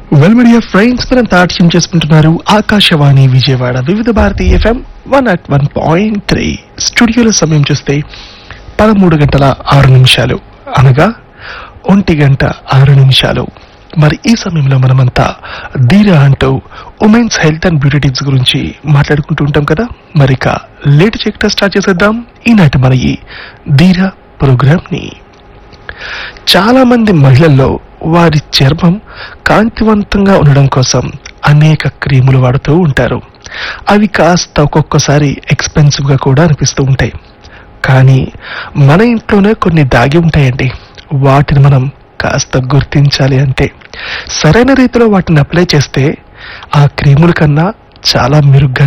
well media friends మనం తాట్యం చేసుకుంటున్నారు Akashvani Vijayawada Vividh Bharati FM one at one point three స్టూడియోలో సమయం చూస్తే పదమూడు గంటల ఆరు నిమిషాలు అనగా ఒంటి గంట ఆరు నిమిషాలు మరి ఈ సమయంలో మనమంతా ధీర అంటూ women's health and beauty tips గురించి మాట్లాడుకుంటూ ఉంటాం కదా మరి ఇక లేట్ చేయకుండా స్టార్ట్ చేసేద్దాం ఈనాటి మన ఈ ధీర ప్రోగ్రామ్ ని చాలా మంది మహిళల్లో వారి చర్మం కాంతివంతంగా ఉండడం కోసం అనేక క్రీములు వాడుతూ ఉంటారు అవి కాస్త ఒక్కొక్కసారి ఎక్స్పెన్సివ్ గా కూడా అనిపిస్తూ ఉంటాయి కానీ మన ఇంట్లోనే కొన్ని దాగి ఉంటాయండి వాటిని మనం కాస్త గుర్తించాలి అంటే సరైన రీతిలో వాటిని అప్లై చేస్తే ఆ క్రీముల కన్నా చాలా మెరుగ్గా